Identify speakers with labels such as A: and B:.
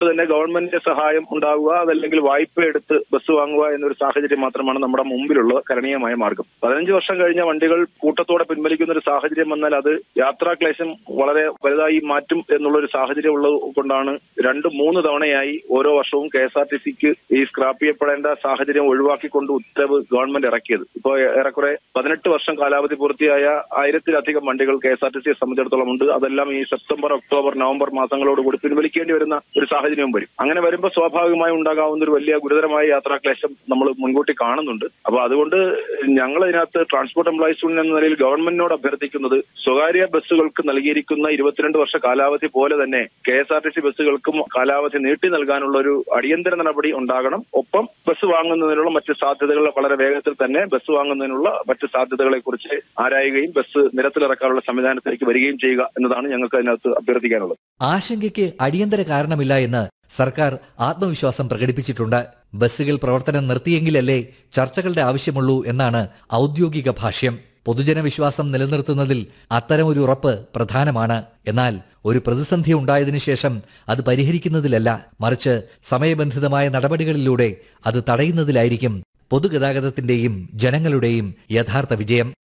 A: തന്നെ ഗവൺമെന്റിന്റെ സഹായം ഉണ്ടാവുക അതല്ലെങ്കിൽ വായ്പ എടുത്ത് ബസ് വാങ്ങുക എന്നൊരു സാഹചര്യം മാത്രമാണ് നമ്മുടെ മുമ്പിലുള്ള കരണീയമായ മാർഗം പതിനഞ്ച് വർഷം കഴിഞ്ഞ വണ്ടികൾ കൂട്ടത്തോടെ പിൻവലിക്കുന്ന ഒരു സാഹചര്യം വന്നാൽ അത് യാത്രാക്ലേശം വളരെ വലുതായി മാറ്റും എന്നുള്ള ഒരു സാഹചര്യം ഉള്ളത് കൊണ്ടാണ് രണ്ട് മൂന്ന് തവണയായി ഓരോ വർഷവും കെ എസ് ആർ ടി സിക്ക് ഈ സ്ക്രാപ്പ് ചെയ്യപ്പെടേണ്ട സാഹചര്യം ഒഴിവാക്കിക്കൊണ്ട് ഉത്തരവ് ഗവൺമെന്റ് ഇറക്കിയത് ഇപ്പോൾ ഏറെക്കുറെ പതിനെട്ട് വർഷം കാലാവധി പൂർത്തിയായ ആയിരത്തിലധികം വണ്ടികൾ കെ എസ് ആർ ടി സിയെ സംബന്ധിച്ചിടത്തോളം ഉണ്ട് അതെല്ലാം ഈ സെപ്റ്റംബർ ഒക്ടോബർ നവംബർ മാസങ്ങളോടുകൂടി പിൻവലിക്കേണ്ടി വരുന്ന ഒരു സാഹചര്യവും വരും അങ്ങനെ വരുമ്പോൾ സ്വാഭാവികമായി ഉണ്ടാകാവുന്ന ഒരു വലിയ ഗുരുതരമായ യാത്രാക്ലേശം നമ്മൾ മുൻകൂട്ടി കാണുന്നുണ്ട് അപ്പൊ അതുകൊണ്ട് ഞങ്ങൾ ഇതിനകത്ത് ട്രാൻസ്പോർട്ട് എംപ്ലോയീസ് യൂണിയൻ എന്ന നിലയിൽ ഗവൺമെന്റിനോട് അഭ്യർത്ഥിക്കുന്നത് സ്വകാര്യ ബസ്സുകൾക്ക് നൽകിയിരിക്കുന്ന ഇരുപത്തിരണ്ട് വർഷ കാലാവധി പോലെ തന്നെ K S R T C ബസ്സുകൾക്കും കാലാവധി നീട്ടി നൽകാനുള്ള ഒരു അടിയന്തര നടപടി ഉണ്ടാകണം ഒപ്പം ബസ് വാങ്ങുന്നതിനുള്ള മറ്റ് സാധ്യതകൾ വളരെ വേഗത്തിൽ തന്നെ ബസ് വാങ്ങുന്നതിനുള്ള മറ്റ് സാധ്യതകളെ കുറിച്ച് ആരായുകയും ബസ് നിരത്തിലിറക്കാനുള്ള സംവിധാനത്തിലേക്ക് വരികയും ചെയ്യുക എന്നതാണ് ഞങ്ങൾക്ക് അതിനകത്ത് അഭ്യർത്ഥിക്കാനുള്ളത്
B: ആശങ്കയ്ക്ക് അടിയന്തര കാരണമില്ല എന്ന് സർക്കാർ ആത്മവിശ്വാസം പ്രകടിപ്പിച്ചിട്ടുണ്ട് ബസ്സുകൾ പ്രവർത്തനം നിർത്തിയെങ്കിലല്ലേ ചർച്ചകളുടെ ആവശ്യമുള്ളൂ എന്നാണ് ഔദ്യോഗിക ഭാഷ്യം പൊതുജന വിശ്വാസം നിലനിർത്തുന്നതിൽ അത്തരമൊരു ഉറപ്പ് പ്രധാനമാണ് എന്നാൽ ഒരു പ്രതിസന്ധി ഉണ്ടായതിനു ശേഷം അത് പരിഹരിക്കുന്നതിലല്ല മറിച്ച് സമയബന്ധിതമായ നടപടികളിലൂടെ അത് തടയുന്നതിലായിരിക്കും പൊതുഗതാഗതത്തിന്റെയും ജനങ്ങളുടെയും യഥാർത്ഥ വിജയം